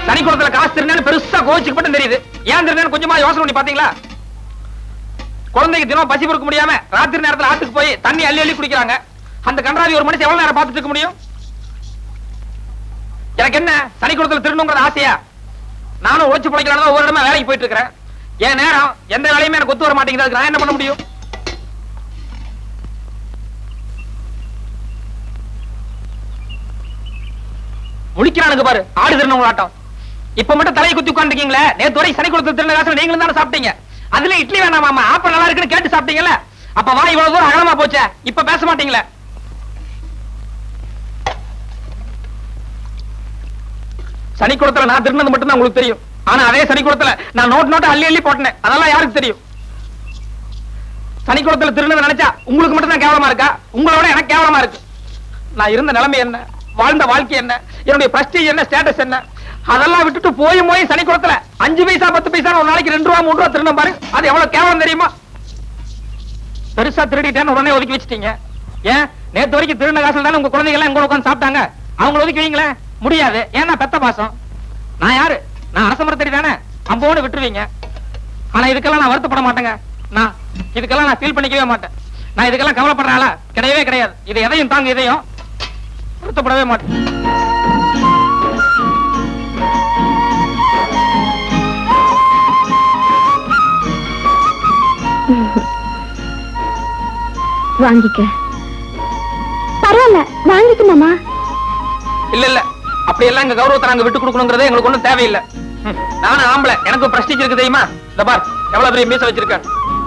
சனி குளத்துல காசு திருநேன்னு பெருசா கோச்சுக்கு மட்டும் தெரியுது ஏன் திருநேன்னு கொஞ்சமா யோசனை பண்ணி பாத்தீங்களா குழந்தைக்கு தினம் பசி பொறுக்க முடியாம ராத்திரி நேரத்துல ஆத்துக்கு போய் தண்ணி அள்ளி அள்ளி குடிக்கிறாங்க அந்த கன்றாவி ஒரு மனுஷன் எவ்வளவு நேரம் பார்த்துட்டு இருக்க முடியும் எனக்கு என்ன சனி குளத்துல திருடணுங்கிற ஆசையா நானும் உழைச்சு பிழைக்கலாம் ஒவ்வொரு இடமா வேலைக்கு போயிட்டு இருக்கிறேன் என் நேரம் எந்த வேலையுமே எனக்கு ஒத்து வர மாட்டேங்குது அதுக்கு நான் என்ன பண்ண முடியும் முழிக்கிறானுங்க பாரு ஆடு திருநவங்க ஆட்டம் இப்ப மட்டும் தலையை குத்தி உட்காந்துருக்கீங்களே நேத்து வரை சனி குளத்துல திருந காசுல நீங்களும் தானே சாப்பிட்டீங்க அதுல இட்லி வேணாமாமா ஆப்ப நல்லா இருக்குன்னு கேட்டு சாப்பிட்டீங்கல்ல அப்ப வா இவ்வளவு தூரம் அகலமா போச்சே இப்ப பேச மாட்டீங்களே சனிக்குளத்துல நான் திருநது மட்டும் தான் உங்களுக்கு தெரியும் ஆனா அதே சனிக்குளத்துல நான் நோட் நோட்டு அள்ளி அள்ளி போட்டேன் அதெல்லாம் யாருக்கு தெரியும் சனிக்குளத்துல திருநது நினைச்சா உங்களுக்கு மட்டும் தான் கேவலமா இருக்கா உங்களோட எனக்கு கேவலமா இருக்கு நான் இருந்த நிலைமை என்ன வாழ்ந்த வாழ்க்கை என்ன என்னுடைய பிரஸ்டீஜ் என்ன ஸ்டேட்டஸ் என்ன அதெல்லாம் விட்டுட்டு போய் போய் சனிக்குளத்துல அஞ்சு பைசா பத்து பைசா ஒரு நாளைக்கு ரெண்டு ரூபா மூணு ரூபா திருநம் பாரு அது எவ்வளவு கேவலம் தெரியுமா பெருசா திருடிட்டேன்னு உடனே ஒதுக்கி வச்சிட்டீங்க ஏன் நேத்து வரைக்கும் திருடின காசுல தானே உங்க குழந்தைங்க எல்லாம் எங்க உட்காந்து சாப்பிட்டாங்க அவங்கள ஒதுக்கி வைங்களேன் முடியாது ஏன்னா பெத்த பாசம் நான் யாரு நான் அரச மரத்தடி தானே அம்போடு விட்டுருவீங்க ஆனா இதுக்கெல்லாம் நான் வருத்தப்பட மாட்டேங்க நான் இதுக்கெல்லாம் நான் ஃபீல் பண்ணிக்கவே மாட்டேன் நான் இதுக்கெல்லாம் கவலைப்படுற ஆளா கிடையவே கிடையாது இது எதையும் தாங்க இதையும் வருத்தப்படவே மாட்டேன் வாங்கிக்க பரவாயில்ல வாங்கிக்க மாமா இல்ல இல்ல அப்படி எல்லாம் எங்க கௌரவத்தை நாங்க விட்டு கொடுக்கணுங்கிறதே எங்களுக்கு ஒண்ணும் தேவையில்லை ம், நானும் ஆம்பளை எனக்கு பிரஸ்டீஜ் இருக்கு தெரியுமா இந்த பார் எவ்வளவு பெரிய மீச வச்சிருக்கேன்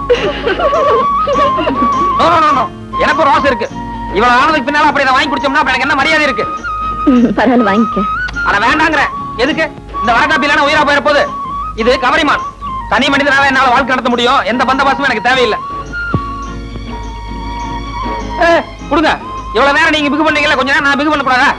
No, no, no, no. எனக்கு ஒரு ஆசை இருக்கு இவ்வளவு ஆனதுக்கு பின்னால அப்படி இதை வாங்கி குடிச்சோம்னா அப்ப எனக்கு என்ன மரியாதை இருக்கு பரவாயில்ல வாங்கிக்க ஆனா வேண்டாங்கிறேன் எதுக்கு இந்த வழக்காப்பிலான உயிரா போயிட போகுது இது கவரிமான் தனி மனிதனால என்னால வாழ்க்கை நடத்த முடியும் எந்த பந்தபாசமும் எனக்கு தேவையில்லை ஏ, கொடுங்க இவ்வளவு நேரம் நீங்க பிகு பண்ணீங்கல்ல கொஞ்ச நேரம் நான் பிகு பண்ண கூடாதா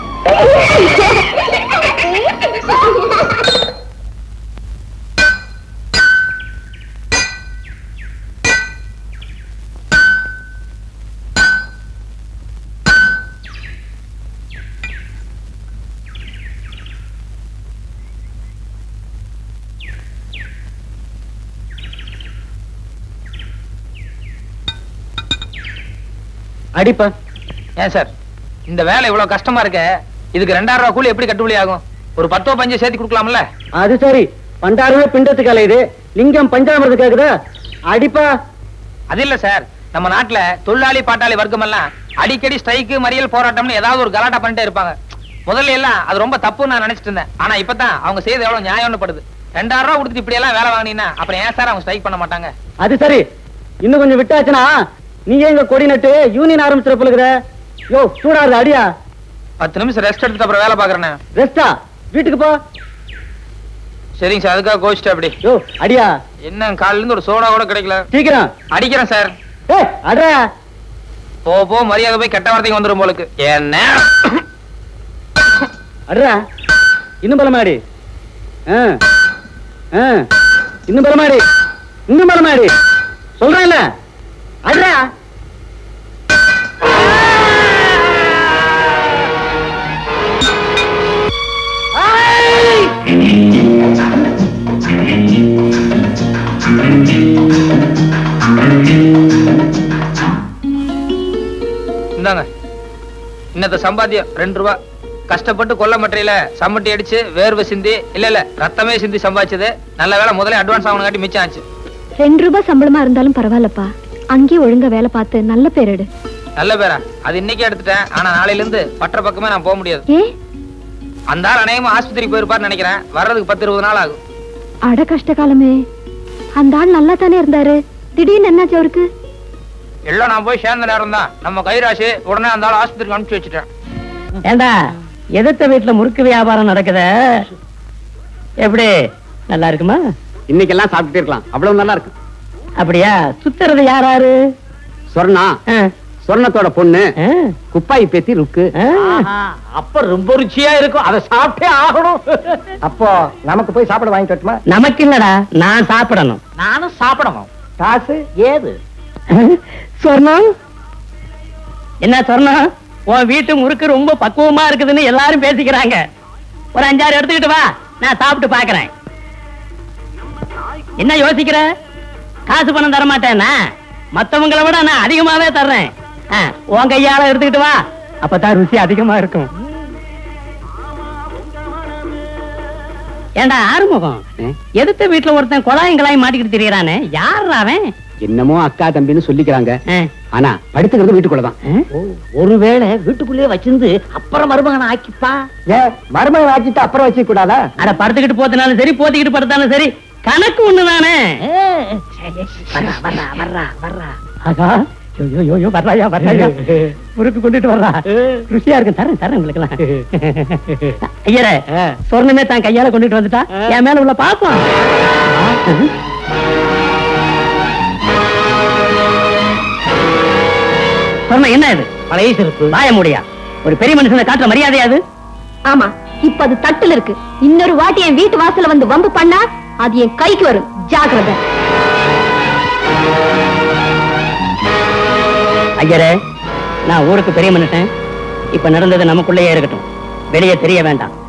அடிப்பா ஏன் சார் இந்த வேலை இவ்வளவு கஷ்டமா இருக்க இதுக்கு ரெண்டாயிரம் ரூபாய் கூலி எப்படி கட்டுப்படி ஆகும் ஒரு பத்தோ பஞ்சு சேர்த்து கொடுக்கலாம்ல அது சரி பண்டாரமே பிண்டத்துக்கு அலையுது லிங்கம் பஞ்சாமிரது கேக்குதா அடிப்பா அது இல்ல சார் நம்ம நாட்டுல தொழிலாளி பாட்டாளி வர்க்கம் எல்லாம் அடிக்கடி ஸ்ட்ரைக்கு மறியல் போராட்டம்னு ஏதாவது ஒரு கலாட்டா பண்ணிட்டே இருப்பாங்க முதல்ல எல்லாம் அது ரொம்ப தப்புன்னு நான் நினைச்சிட்டு இருந்தேன் ஆனா இப்பதான் அவங்க செய்து எவ்வளவு நியாயம்னு படுது ரெண்டாயிரம் ரூபாய் கொடுத்துட்டு இப்படி எல்லாம் வேலை வாங்கினீங்கன்னா அப்புறம் ஏன் சார் அவங்க ஸ்ட்ரைக் பண்ண மாட்டாங்க அது சரி இன்னும் கொஞ்சம் விட்டாச்சுன்னா நீ எங்க கொடி நட்டு யூனியன் ஆரம்பிச்சிட போலுக்குற யோ சூடாது அடியா பத்து நிமிஷம் ரெஸ்ட் எடுத்துட்டு அப்புறம் வேலை பாக்குறேன் ரெஸ்டா வீட்டுக்கு போ சரிங்க சார் அதுக்காக கோச்சிட்டு அப்படி யோ அடியா என்ன காலையில இருந்து ஒரு சோடா கூட கிடைக்கல சீக்கிரம் அடிக்கிறேன் சார் ஏ அட்ரா போ போ மரியாதை போய் கெட்ட வார்த்தைக்கு வந்துரும் போலுக்கு என்ன அட்ரா இன்னும் பலமாடி ஆ ஆ இன்னும் பலமாடி இன்னும் பலமாடி சொல்றேன்ல அட்ரா இந்தாங்க இன்னத்த சம்பாத்தியம் ரெண்டு ரூபா கஷ்டப்பட்டு கொல்ல மட்டையில சம்மட்டி அடிச்சு வேர்வை சிந்தி இல்ல இல்ல ரத்தமே சிந்தி சம்பாதிச்சது நல்ல வேலை முதல்ல அட்வான்ஸ் ஆகணுங்காட்டி மிச்சம் ஆச்சு ரெண்டு ரூபாய் சம்பளமா இருந்தாலும் பரவாயில்லப்பா அங்கேயே ஒழுங்கா வேலை பார்த்து நல்ல பேர் எடு நல்ல பேரா அது இன்னைக்கே எடுத்துட்டேன் ஆனா நாளையில இருந்து பற்ற பக்கமே நான் போக முடியாது ஏ அந்த ஆள் அநேகமா ஆஸ்பத்திரிக்கு போயிருப்பாருன்னு நினைக்கிறேன் வர்றதுக்கு பத்து இருபது நாள் ஆகும் அட கஷ்ட காலமே அந்த ஆள் நல்லா தானே இருந்தாரு திடீர்னு என்னாச்சு அவருக்கு எல்லாம் நான் போய் சேர்ந்த நேரம் தான் நம்ம கைராசி உடனே அந்த ஆள் ஆஸ்பத்திரிக்கு அனுப்பிச்சு வச்சுட்டேன் ஏண்டா எதிர்த்த வீட்டுல முறுக்கு வியாபாரம் நடக்குத எப்படி நல்லா இருக்குமா இன்னைக்கெல்லாம் சாப்பிட்டுட்டே இருக்கலாம் அவ்வளவு நல்லா இருக்கு அப்படியா சுத்துறது யாராரு சொர்ணா ஆ, சொர்ணத்தோட பொண்ணு ஆ, குப்பாய் பேத்தி ருக்கு ஆ. அப்ப ரொம்ப ருச்சியா இருக்கும் அதை சாப்பிட்டே ஆகணும் அப்போ நமக்கு போய் சாப்பிட வாங்கி கட்டுமா நமக்கு இல்லடா நான் சாப்பிடணும் நானும் சாப்பிடணும் காசு ஏது சொர்ணம் என்ன சொர்ணம் உன் வீட்டு முறுக்கு ரொம்ப பக்குவமா இருக்குதுன்னு எல்லாரும் பேசிக்கிறாங்க ஒரு அஞ்சாறு எடுத்துக்கிட்டு வா நான் சாப்பிட்டு பாக்குறேன் என்ன யோசிக்கிற காசு பணம் தர மாட்டேன்னா மத்தவங்கள விட நான் அதிகமாவே தர்றேன் ஆ, உன் கையால எடுத்துக்கிட்டு வா அப்பதான் ருசி அதிகமா இருக்கும் ஏண்டா ஆறுமுகம் எதிர்த்த வீட்டுல ஒருத்தன் குழாயும் குழாயும் மாட்டிக்கிட்டு திரியறானே யார் அவன் என்னமோ அக்கா தம்பின்னு சொல்லிக்கிறாங்க ஆ, ஆனா படுத்துக்கிறது வீட்டுக்குள்ளதான் ஆ? ஒருவேளை வீட்டுக்குள்ளேயே வச்சிருந்து அப்புறம் மருமகனை ஆக்கிப்பா ஏன் மருமகன் ஆக்கிட்டு அப்புறம் வச்சுக்க கூடாதா அட படுத்துக்கிட்டு போத்தினாலும் சரி போத்திக்கிட்டு படுத்தாலும் சரி கணக்கு ஒண்ணுதானே வர்றா வர்றா வர்றா வர்றா ஆகா யோ, யோ, யோ, யோ, வர்றாயா வர்றாயா முறுக்கு கொண்டுட்டு வர்றா ருசியா இருக்கு தரேன் தரேன் உங்களுக்கு எல்லாம் ஐயரே சொர்ணமே தான் கையால கொண்டுட்டு வந்துட்டா என் மேல உள்ள பாப்போம் சொர்ணம் என்ன இது பழைய செருப்பு வாய முடியா ஒரு பெரிய மனுஷனை காட்டுற மரியாதையா அது ஆமா இப்ப அது தட்டுல இருக்கு இன்னொரு வாட்டி என் வீட்டு வாசல்ல வந்து வம்பு பண்ணா அது என் கைக்கு வரும் ஜாக்கிரதை ஐயரே நான் ஊருக்கு பெரிய மனுஷன் இப்ப நடந்தது நமக்குள்ளேயே இருக்கட்டும் வெளியே தெரிய வேண்டாம்